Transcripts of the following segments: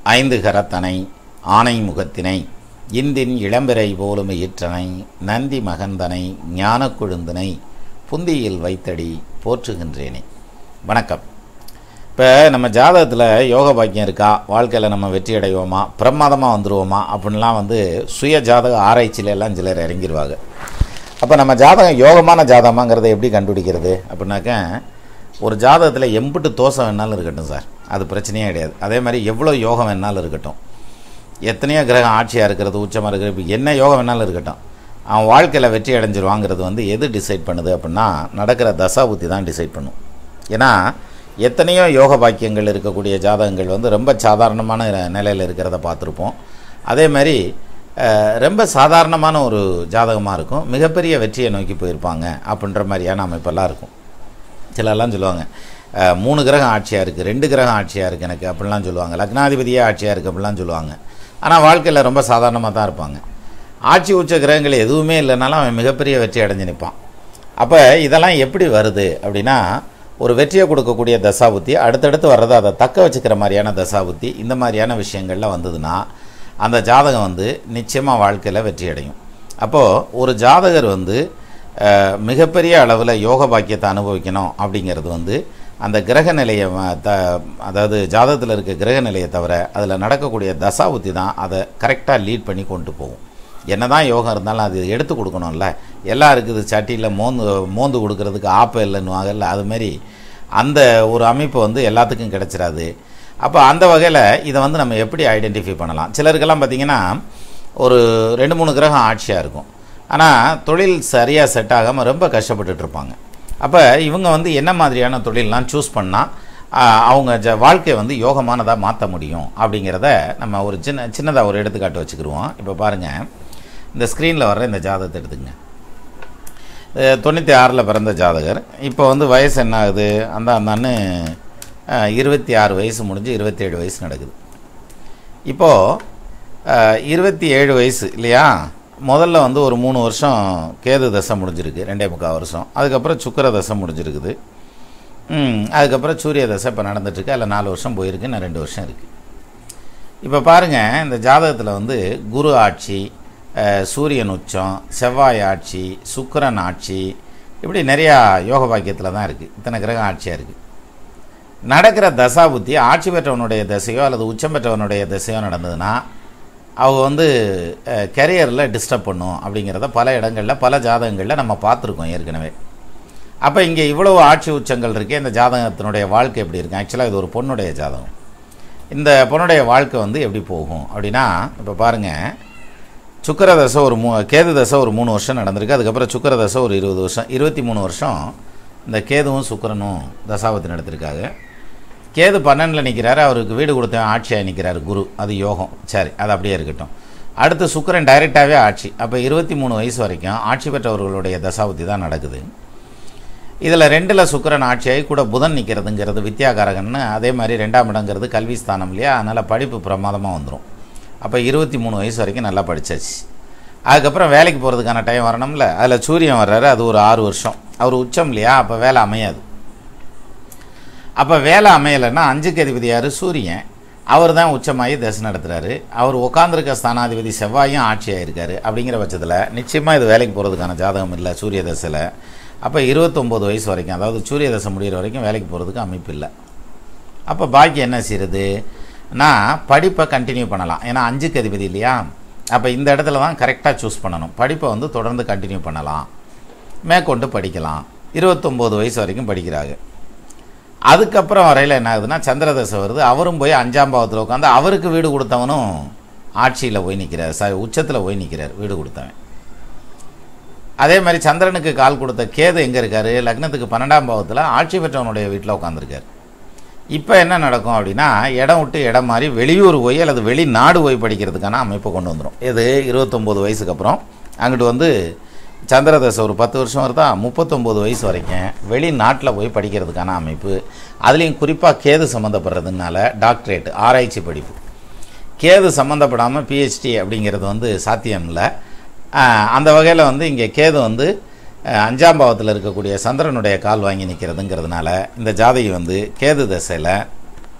ஐந்து கரத்தனை ஆனை முகத்தினை இந்தின் இளம்பிறை போலும் ஈற்றனை நந்தி மகந்தனை ஞானக் கொழுந்தனை புந்தியில் வைத்தடி போற்றுகின்றேனே வணக்கம் இப்போ நம்ம ஜாதகத்தில் யோக பாக்கியம் இருக்கா வாழ்க்கையில் நம்ம வெற்றி அடைவோமா பிரமாதமாக வந்துருவோமா அப்படின்லாம் வந்து சுய ஜாதக ஆராய்ச்சியில எல்லாம் சிலர் இறங்கிடுவாங்க அப்போ நம்ம ஜாதகம் யோகமான ஜாதகமாங்கிறத எப்படி கண்டுபிடிக்கிறது அப்படின்னாக்க ஒரு ஜாதகத்தில் எம்பிட்டு தோசை வேணாலும் இருக்கட்டும் சார் அது பிரச்சனையே கிடையாது அதே மாதிரி எவ்வளோ யோகம் வேணாலும் இருக்கட்டும் எத்தனையோ கிரகம் ஆட்சியாக இருக்கிறது உச்சமாக இருக்கிறது இப்போ என்ன யோகம் வேணாலும் இருக்கட்டும் அவன் வாழ்க்கையில் வெற்றி அடைஞ்சிருவாங்கிறது வந்து எது டிசைட் பண்ணுது அப்படின்னா நடக்கிற தசாபுத்தி தான் டிசைட் பண்ணும் ஏன்னா எத்தனையோ யோக பாக்கியங்கள் இருக்கக்கூடிய ஜாதகங்கள் வந்து ரொம்ப சாதாரணமான நிலையில் இருக்கிறத பார்த்துருப்போம் அதே மாதிரி அஹ், ரொம்ப சாதாரணமான ஒரு ஜாதகமாக இருக்கும் மிகப்பெரிய வெற்றியை நோக்கி போயிருப்பாங்க அப்படின்ற மாதிரியான அமைப்பெல்லாம் இருக்கும் சிலர்லாம் சொல்லுவாங்க அஹ், மூணு கிரகம் ஆட்சியாக இருக்குது ரெண்டு கிரகம் ஆட்சியாக இருக்குது எனக்கு அப்படிலாம் சொல்லுவாங்க லக்னாதிபதியே ஆட்சியாக இருக்குது அப்படிலாம் சொல்லுவாங்க ஆனால் வாழ்க்கையில் ரொம்ப சாதாரணமாக தான் இருப்பாங்க ஆட்சி உச்ச கிரகங்கள் எதுவுமே இல்லைனாலும் அவன் மிகப்பெரிய வெற்றி அடைஞ்சு நிற்பான் அப்போ இதெல்லாம் எப்படி வருது அப்படின்னா ஒரு வெற்றியை கொடுக்கக்கூடிய தசாபுத்தி அடுத்தடுத்து வர்றதை அதை தக்க வச்சுக்கிற மாதிரியான தசாபுத்தி இந்த மாதிரியான விஷயங்கள்லாம் வந்ததுன்னா அந்த ஜாதகம் வந்து நிச்சயமாக வாழ்க்கையில் வெற்றி அடையும் அப்போது ஒரு ஜாதகர் வந்து அஹ், மிகப்பெரிய அளவில் யோக பாக்கியத்தை அனுபவிக்கணும் அப்படிங்கிறது வந்து அந்த கிரக நிலையை ம- த அதாவது ஜாதகத்தில் இருக்க கிரக நிலையை தவிர அதில் நடக்கக்கூடிய தசாபுத்தி தான் அதை கரெக்டாக லீட் பண்ணி கொண்டு போகும் என்னதான் யோகம் இருந்தாலும் அது எடுத்து கொடுக்கணும்ல எல்லாம் இருக்குது சட்டியில் மோந்து மோந்து கொடுக்கறதுக்கு ஆப்ப இல்லைன்னுவாங்கல்ல அதுமாரி அந்த ஒரு அமைப்பு வந்து எல்லாத்துக்கும் கிடைச்சிராது அப்போ அந்த வகையில் இதை வந்து நம்ம எப்படி ஐடென்டிஃபை பண்ணலாம் சிலருக்கெல்லாம் பார்த்திங்கன்னா ஒரு ரெண்டு மூணு கிரகம் ஆட்சியாக இருக்கும் ஆனால் தொழில் சரியாக செட் ஆகாமல் ரொம்ப கஷ்டப்பட்டுட்டு இருப்பாங்க அப்போ இவங்க வந்து என்ன மாதிரியான தொழிலெலாம் சூஸ் பண்ணால் அவங்க ஜ வாழ்க்கையை வந்து யோகமானதாக மாற்ற முடியும் அப்படிங்கிறத நம்ம ஒரு சின்ன சின்னதாக ஒரு எடுத்துக்காட்டு வச்சுக்கிருவோம் இப்போ பாருங்கள் இந்த ஸ்க்ரீனில் வர்ற இந்த ஜாதகத்தை எடுத்துங்க அஹ் தொண்ணூற்றி ஆறில் பிறந்த ஜாதகர் இப்போ வந்து வயசு என்ன ஆகுது அந்த அந்த அண்ணு அஹ், இருபத்தி ஆறு வயசு முடிஞ்சு இருபத்தேழு வயசு நடக்குது இப்போது இருபத்தி ஏழு வயசு இல்லையா முதல்ல வந்து ஒரு மூணு வருஷம் கேது தசை முடிஞ்சிருக்கு ரெண்டே முக்கால் வருஷம் அதுக்கப்புறம் சுக்கிர தசை முடிஞ்சிருக்குது ம், அதுக்கப்புறம் சூரிய தசை இப்போ நடந்துட்டுருக்கு அதில் நாலு வருஷம் போயிருக்கு இன்னும் ரெண்டு வருஷம் இருக்குது இப்போ பாருங்கள் இந்த ஜாதகத்தில் வந்து குரு ஆட்சி அஹ், சூரியன் உச்சம் செவ்வாய் ஆட்சி சுக்கிரன் ஆட்சி இப்படி நிறையா யோக பாக்கியத்தில் தான் இருக்குது இத்தனை கிரகம் ஆட்சியாக இருக்குது நடக்கிற தசாபுத்தி ஆட்சி பெற்றவனுடைய திசையோ அல்லது உச்சம் பெற்றவனுடைய திசையோ நடந்ததுன்னா அவங்க வந்து கெரியரில் டிஸ்டர்ப் பண்ணும் அப்படிங்கிறத பல இடங்களில் பல ஜாதகங்களில் நம்ம பார்த்துருக்கோம் ஏற்கனவே அப்போ இங்கே இவ்வளவு ஆட்சி உச்சங்கள் இருக்கே இந்த ஜாதகத்தினுடைய வாழ்க்கை எப்படி இருக்கு ஆக்சுவலாக இது ஒரு பொண்ணுடைய ஜாதகம் இந்த பொண்ணுடைய வாழ்க்கை வந்து எப்படி போகும் அப்படின்னா இப்போ பாருங்கள் சுக்கிர தசை ஒரு மூ கேது தசை ஒரு மூணு வருஷம் நடந்திருக்கு அதுக்கப்புறம் சுக்கிர தசை ஒரு இருபது வருஷம் இருபத்தி மூணு வருஷம் இந்த கேதுவும் சுக்கிரனும் தசாபத்தி நடத்திருக்காங்க கேது பன்னெண்டில் நிற்கிறாரு அவருக்கு வீடு கொடுத்தவன் ஆட்சியாக நிற்கிறாரு குரு அது யோகம் சரி அது அப்படியே இருக்கட்டும் அடுத்து சுக்கிரன் டைரெக்டாகவே ஆட்சி அப்போ இருபத்தி மூணு வயசு வரைக்கும் ஆட்சி பெற்றவர்களுடைய தசாபத்தி தான் நடக்குது இதில் ரெண்டில் சுக்கிரன் ஆட்சியாகி கூட புதன் நிற்கிறதுங்கிறது வித்யாகாரகன்னு அதே மாதிரி ரெண்டாம் இடங்கிறது கல்வி ஸ்தானம் இல்லையா அதனால் படிப்பு பிரமாதமாக வந்துடும் அப்போ இருபத்தி மூணு வயசு வரைக்கும் நல்லா படிச்சாச்சு அதுக்கப்புறம் வேலைக்கு போகிறதுக்கான டைம் வரணும்ல அதில் சூரியன் வர்றாரு அது ஒரு ஆறு வருஷம் அவர் உச்சம் இல்லையா அப்போ வேலை அமையாது அப்போ வேலை அமையலைன்னா அஞ்சுக்கு அதிபதி யார் சூரியன் அவர் தான் உச்சமாகி தசை நடத்துகிறாரு அவர் உட்காந்துருக்க ஸ்தானாதிபதி செவ்வாயும் ஆட்சியாக இருக்காரு அப்படிங்கிற பட்சத்தில் நிச்சயமாக இது வேலைக்கு போகிறதுக்கான ஜாதகம் இல்லை சூரிய தசையில் அப்போ இருபத்தொம்போது வயசு வரைக்கும் அதாவது சூரிய தசை முடிகிற வரைக்கும் வேலைக்கு போகிறதுக்கு அமைப்பு இல்லை அப்போ பாக்கி என்ன செய்யுது நான் படிப்பை கண்டினியூ பண்ணலாம் ஏன்னா அஞ்சுக்கு அதிபதி இல்லையா அப்போ இந்த இடத்துல தான் கரெக்டாக சூஸ் பண்ணணும் படிப்பை வந்து தொடர்ந்து கண்டினியூ பண்ணலாம் மேற்கொண்டு படிக்கலாம் இருபத்தொம்போது வயசு வரைக்கும் படிக்கிறாங்க அதுக்கப்புறம் வரையில் என்ன ஆகுதுன்னா சந்திரதசை வருது அவரும் போய் அஞ்சாம் பாவத்தில் உட்காந்து அவருக்கு வீடு கொடுத்தவனும் ஆட்சியில் போய் நிற்கிறார் ச உச்சத்தில் போய் நிற்கிறார் வீடு கொடுத்தவன் அதே மாதிரி சந்திரனுக்கு கால் கொடுத்த கேது எங்கே இருக்கார் லக்னத்துக்கு பன்னெண்டாம் பாவத்தில் ஆட்சி பெற்றவனுடைய வீட்டில் உட்காந்துருக்கார் இப்போ என்ன நடக்கும் அப்படின்னா இடம் விட்டு இடம் மாறி வெளியூர் போய் அல்லது வெளிநாடு போய் படிக்கிறதுக்கான அமைப்பை கொண்டு வந்துடும் இது இருபத்தொம்போது வயசுக்கு அப்புறம் அங்கிட்டு வந்து சந்திரதசை ஒரு பத்து வருஷம் வருதா முப்பத்தொம்போது வயசு வரைக்கும் வெளிநாட்டில் போய் படிக்கிறதுக்கான அமைப்பு அதுலேயும் குறிப்பாக கேது சம்மந்தப்படுறதுனால டாக்டரேட் ஆராய்ச்சி படிப்பு கேது சம்மந்தப்படாமல் பிஹெச்டி அப்படிங்கிறது வந்து சாத்தியம் இல்லை ஆஹ் அந்த வகையில் வந்து இங்கே கேது வந்து ஆஹ் அஞ்சாம் பாவத்தில் இருக்கக்கூடிய சந்திரனுடைய கால் வாங்கி நிற்கிறதுங்கிறதுனால இந்த ஜாதகி வந்து கேது தசையில்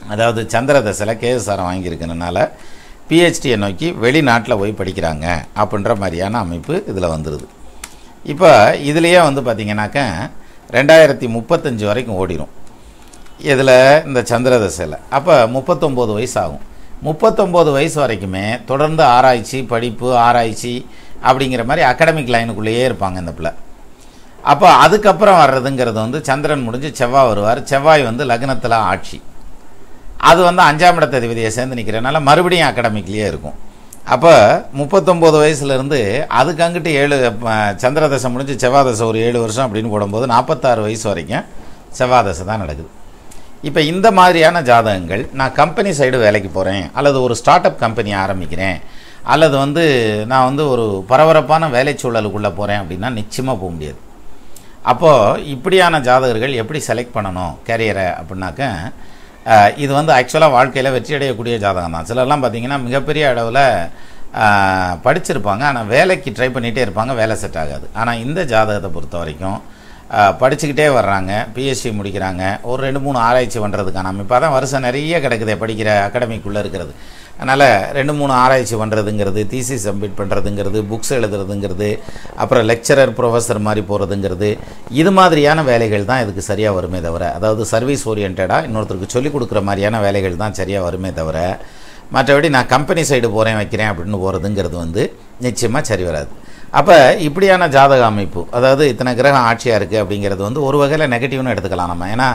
அதாவது சந்திர தசையில் கேஎஸ்ஆரம் வாங்கியிருக்கிறதுனால பிஹெச்டியை நோக்கி வெளிநாட்டில் போய் படிக்கிறாங்க அப்படின்ற மாதிரியான அமைப்பு இதில் வந்துடுது இப்போ இதுலேயே வந்து பார்த்திங்கனாக்க ரெண்டாயிரத்தி முப்பத்தஞ்சு வரைக்கும் ஓடிடும் இதில் இந்த சந்திர தசையில் அப்போ முப்பத்தொம்போது வயசு ஆகும் முப்பத்தொம்போது வயசு வரைக்குமே தொடர்ந்து ஆராய்ச்சி படிப்பு ஆராய்ச்சி அப்படிங்கிற மாதிரி அகாடமிக் லைனுக்குள்ளேயே இருப்பாங்க இந்த பிள்ளை அப்போ அதுக்கப்புறம் வர்றதுங்கிறது வந்து சந்திரன் முடிஞ்சு செவ்வாய் வருவார் செவ்வாய் வந்து லக்னத்தில் ஆட்சி அது வந்து அஞ்சாம் இடத்த அதிபதியை சேர்ந்து நிற்கிறனால மறுபடியும் அகாடமிக்லேயே இருக்கும் அப்போ முப்பத்தொம்போது வயசுலேருந்து அதுக்கு அங்கிட்டு ஏழு அஹ், சந்திர தசை முடிஞ்சு செவ்வாய் தசை ஒரு ஏழு வருஷம் அப்படின்னு போடும்போது நாற்பத்தாறு வயசு வரைக்கும் செவ்வாய் தசை தான் நடக்குது இப்போ இந்த மாதிரியான ஜாதகங்கள் நான் கம்பெனி சைடு வேலைக்கு போகிறேன் அல்லது ஒரு ஸ்டார்ட் அப் கம்பெனி ஆரம்பிக்கிறேன் அல்லது வந்து நான் வந்து ஒரு பரபரப்பான வேலை சூழலுக்குள்ளே போகிறேன் அப்படின்னா நிச்சயமாக போக முடியாது அப்போது இப்படியான ஜாதகர்கள் எப்படி செலக்ட் பண்ணணும் கேரியரை அப்படின்னாக்க அஹ், இது வந்து ஆக்சுவலாக வாழ்க்கையில் வெற்றி அடையக்கூடிய ஜாதகம் தான் சிலர்லாம் பார்த்தீங்கன்னா மிகப்பெரிய அளவில் படிச்சிருப்பாங்க ஆனால் வேலைக்கு ட்ரை பண்ணிகிட்டே இருப்பாங்க வேலை செட் ஆகாது ஆனால் இந்த ஜாதகத்தை பொறுத்த வரைக்கும் அஹ், படிச்சுக்கிட்டே வர்றாங்க பிஎஸ்சி முடிக்கிறாங்க ஒரு ரெண்டு மூணு ஆராய்ச்சி பண்ணுறதுக்கான அமைப்பு அதான் வருஷம் நிறைய கிடைக்குதே படிக்கிற அகாடமிக்குள்ளே இருக்கிறது அதனால் ரெண்டு மூணு ஆராய்ச்சி பண்ணுறதுங்கிறது தீசி சப்மிட் பண்ணுறதுங்கிறது புக்ஸ் எழுதுறதுங்கிறது அப்புறம் லெக்சரர் ப்ரொஃபஸர் மாதிரி போகிறதுங்கிறது இது மாதிரியான வேலைகள் தான் இதுக்கு சரியாக வருமே தவிர அதாவது சர்வீஸ் ஓரியன்டாக இன்னொருத்தருக்கு சொல்லிக் கொடுக்குற மாதிரியான வேலைகள் தான் சரியாக வருமே தவிர மற்றபடி நான் கம்பெனி சைடு போகிறேன் வைக்கிறேன் அப்படின்னு போகிறதுங்கிறது வந்து நிச்சயமாக சரி வராது அப்போ இப்படியான ஜாதக அமைப்பு அதாவது இத்தனை கிரகம் ஆட்சியாக இருக்குது அப்படிங்கிறது வந்து ஒரு வகையில் நெகட்டிவ்னு எடுத்துக்கலாம் நம்ம ஏன்னா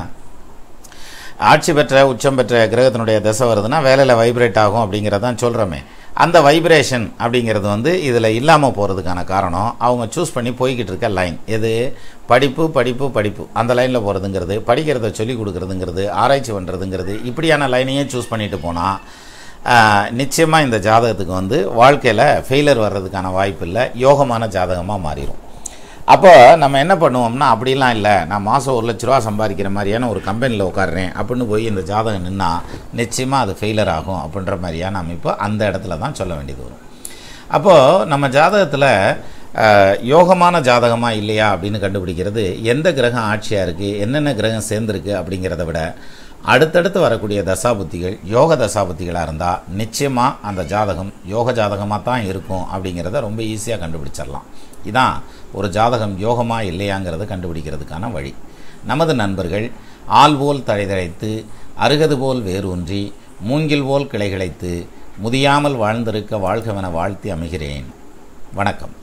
ஆட்சி பெற்ற உச்சம் பெற்ற கிரகத்தினுடைய தசை வருதுன்னா வேலையில் வைப்ரேட் ஆகும் அப்படிங்கிறதான் சொல்கிறோமே அந்த வைப்ரேஷன் அப்படிங்கிறது வந்து இதில் இல்லாமல் போகிறதுக்கான காரணம் அவங்க சூஸ் பண்ணி போய்கிட்டு இருக்க லைன் எது படிப்பு படிப்பு படிப்பு அந்த லைனில் போகிறதுங்கிறது படிக்கிறத சொல்லிக் கொடுக்குறதுங்கிறது ஆராய்ச்சி பண்ணுறதுங்கிறது இப்படியான லைனையே சூஸ் பண்ணிட்டு போனால் நிச்சயமாக இந்த ஜாதகத்துக்கு வந்து வாழ்க்கையில் ஃபெயிலியர் வர்றதுக்கான வாய்ப்பு இல்லை யோகமான ஜாதகமாக மாறிடும் அப்போ நம்ம என்ன பண்ணுவோம்னா அப்படிலாம் இல்லை நான் மாதம் ஒரு லட்ச ரூபா சம்பாதிக்கிற மாதிரியான ஒரு கம்பெனியில் உட்காடுறேன் அப்படின்னு போய் இந்த ஜாதகம் நின்னா நிச்சயமாக அது ஃபெயிலர் ஆகும் அப்படின்ற மாதிரியான அமைப்பு அந்த இடத்துல தான் சொல்ல வேண்டியது வரும் அப்போது நம்ம ஜாதகத்தில் அஹ், யோகமான ஜாதகமாக இல்லையா அப்படின்னு கண்டுபிடிக்கிறது எந்த கிரகம் ஆட்சியாக இருக்குது என்னென்ன கிரகம் சேர்ந்துருக்கு அப்படிங்கிறத விட அடுத்தடுத்து வரக்கூடிய தசாபுத்திகள் யோக தசாபுத்திகளாக இருந்தால் நிச்சயமாக அந்த ஜாதகம் யோக ஜாதகமாக தான் இருக்கும் அப்படிங்கிறத ரொம்ப ஈஸியாக கண்டுபிடிச்சிடலாம் இதான் ஒரு ஜாதகம் யோகமா இல்லையாங்கிறத கண்டுபிடிக்கிறதுக்கான வழி நமது நண்பர்கள் ஆள் போல் தழைதழைத்து அருகது போல் வேரூன்றி மூங்கில் போல் கிளைகிழைத்து முதியாமல் வாழ்ந்திருக்க வாழ்கவென வாழ்த்தி அமைகிறேன் வணக்கம்